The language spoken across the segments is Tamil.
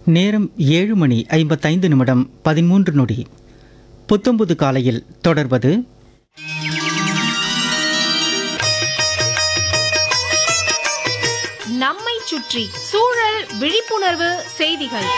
நேரம் ஏழு மணி ஐம்பத்தைந்து நிமிடம் பதிமூன்று நொடி புத்தம்புது காலையில் தொடர்வது நம்மை சுற்றி சூழல் விழிப்புணர்வு செய்திகள்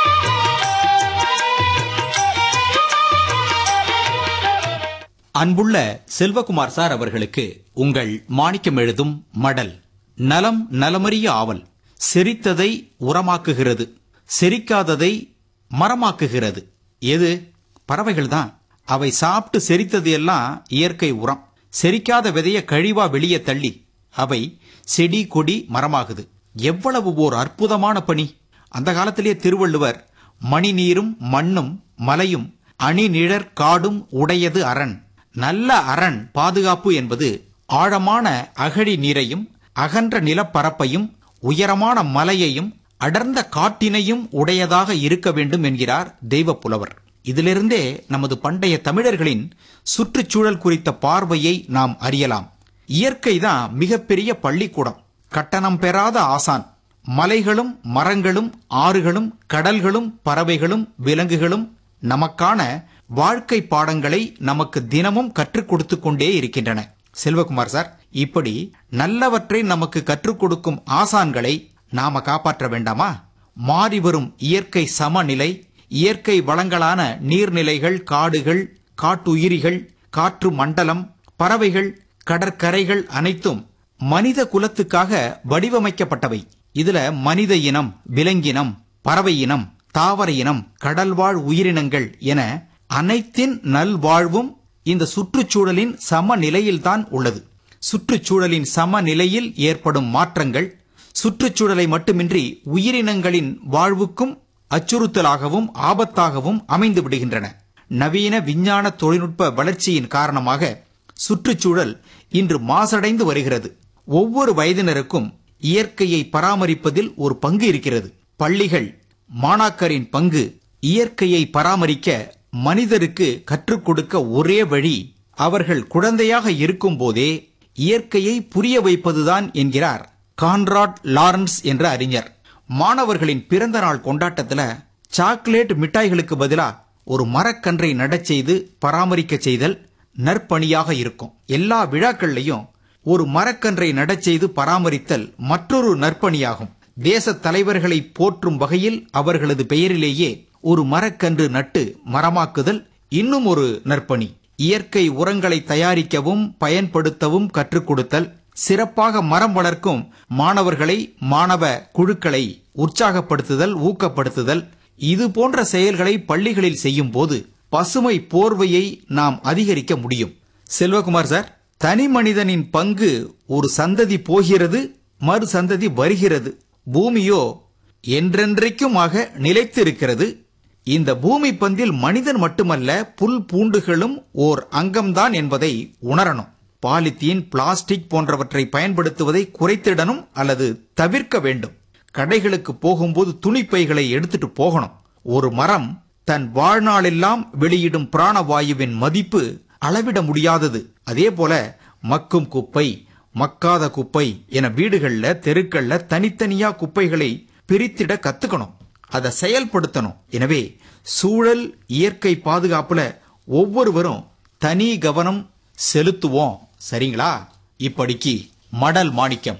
அன்புள்ள செல்வகுமார் சார் அவர்களுக்கு உங்கள் மாணிக்கம் எழுதும் மடல் நலம் நலமறிய ஆவல் செரித்ததை உரமாக்குகிறது செரிக்காததை மரமாக்குகிறது எது பறவைகள் தான் அவை சாப்பிட்டு செரித்தது எல்லாம் இயற்கை உரம் செரிக்காத விதைய கழிவா வெளியே தள்ளி அவை செடி கொடி மரமாகுது எவ்வளவு ஓர் அற்புதமான பணி அந்த காலத்திலேயே திருவள்ளுவர் மணி நீரும் மண்ணும் மலையும் அணி நிழற் காடும் உடையது அரண் நல்ல அரண் பாதுகாப்பு என்பது ஆழமான அகழி நீரையும் அகன்ற நிலப்பரப்பையும் உயரமான மலையையும் அடர்ந்த காட்டினையும் உடையதாக இருக்க வேண்டும் என்கிறார் தெய்வப் புலவர் இதிலிருந்தே நமது பண்டைய தமிழர்களின் சுற்றுச்சூழல் குறித்த பார்வையை நாம் அறியலாம் இயற்கை தான் மிகப்பெரிய பள்ளிக்கூடம் கட்டணம் பெறாத ஆசான் மலைகளும் மரங்களும் ஆறுகளும் கடல்களும் பறவைகளும் விலங்குகளும் நமக்கான வாழ்க்கை பாடங்களை நமக்கு தினமும் கற்றுக் கொடுத்து கொண்டே இருக்கின்றன செல்வகுமார் சார் இப்படி நல்லவற்றை நமக்கு கற்றுக் கொடுக்கும் ஆசான்களை நாம காப்பாற்ற வேண்டாமா மாறி வரும் இயற்கை சமநிலை இயற்கை வளங்களான நீர்நிலைகள் காடுகள் காட்டுயிரிகள் காற்று மண்டலம் பறவைகள் கடற்கரைகள் அனைத்தும் மனித குலத்துக்காக வடிவமைக்கப்பட்டவை இதுல மனித இனம் விலங்கினம் பறவை இனம் தாவர இனம் கடல்வாழ் உயிரினங்கள் என அனைத்தின் நல்வாழ்வும் இந்த சுற்றுச்சூழலின் சமநிலையில்தான் உள்ளது சுற்றுச்சூழலின் சமநிலையில் ஏற்படும் மாற்றங்கள் சுற்றுச்சூழலை மட்டுமின்றி உயிரினங்களின் வாழ்வுக்கும் அச்சுறுத்தலாகவும் ஆபத்தாகவும் அமைந்து விடுகின்றன நவீன விஞ்ஞான தொழில்நுட்ப வளர்ச்சியின் காரணமாக சுற்றுச்சூழல் இன்று மாசடைந்து வருகிறது ஒவ்வொரு வயதினருக்கும் இயற்கையை பராமரிப்பதில் ஒரு பங்கு இருக்கிறது பள்ளிகள் மாணாக்கரின் பங்கு இயற்கையை பராமரிக்க மனிதருக்கு கற்றுக் கொடுக்க ஒரே வழி அவர்கள் குழந்தையாக இருக்கும் போதே இயற்கையை புரிய வைப்பதுதான் என்கிறார் கான்ராட் லாரன்ஸ் என்ற அறிஞர் மாணவர்களின் பிறந்த நாள் கொண்டாட்டத்துல சாக்லேட் மிட்டாய்களுக்கு பதிலா ஒரு மரக்கன்றை நடச் செய்து பராமரிக்க செய்தல் நற்பணியாக இருக்கும் எல்லா விழாக்கள்லையும் ஒரு மரக்கன்றை நடச் செய்து பராமரித்தல் மற்றொரு நற்பணியாகும் தேச தலைவர்களை போற்றும் வகையில் அவர்களது பெயரிலேயே ஒரு மரக்கன்று நட்டு மரமாக்குதல் இன்னும் ஒரு நற்பணி இயற்கை உரங்களை தயாரிக்கவும் பயன்படுத்தவும் கற்றுக் கொடுத்தல் சிறப்பாக மரம் வளர்க்கும் மாணவர்களை மாணவ குழுக்களை உற்சாகப்படுத்துதல் ஊக்கப்படுத்துதல் இது போன்ற செயல்களை பள்ளிகளில் செய்யும் போது பசுமை போர்வையை நாம் அதிகரிக்க முடியும் செல்வகுமார் சார் தனி மனிதனின் பங்கு ஒரு சந்ததி போகிறது மறு சந்ததி வருகிறது பூமியோ என்றென்றைக்குமாக நிலைத்திருக்கிறது இந்த பூமி பந்தில் மனிதன் மட்டுமல்ல புல் பூண்டுகளும் ஓர் அங்கம்தான் என்பதை உணரணும் பாலித்தீன் பிளாஸ்டிக் போன்றவற்றை பயன்படுத்துவதை குறைத்திடணும் அல்லது தவிர்க்க வேண்டும் கடைகளுக்கு போகும்போது துணிப்பைகளை எடுத்துட்டு போகணும் ஒரு மரம் தன் வாழ்நாளெல்லாம் வெளியிடும் பிராணவாயுவின் மதிப்பு அளவிட முடியாதது அதே போல மக்கும் குப்பை மக்காத குப்பை என வீடுகள்ல தெருக்கள்ல தனித்தனியா குப்பைகளை பிரித்திட கத்துக்கணும் அதை செயல்படுத்தணும் எனவே சூழல் இயற்கை பாதுகாப்புல ஒவ்வொருவரும் தனி கவனம் செலுத்துவோம் சரிங்களா இப்படிக்கு மடல் மாணிக்கம்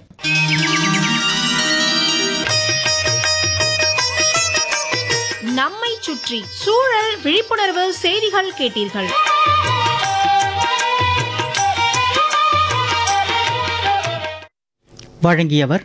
நம்மை சுற்றி சூழல் விழிப்புணர்வு செய்திகள் கேட்டீர்கள் வழங்கியவர்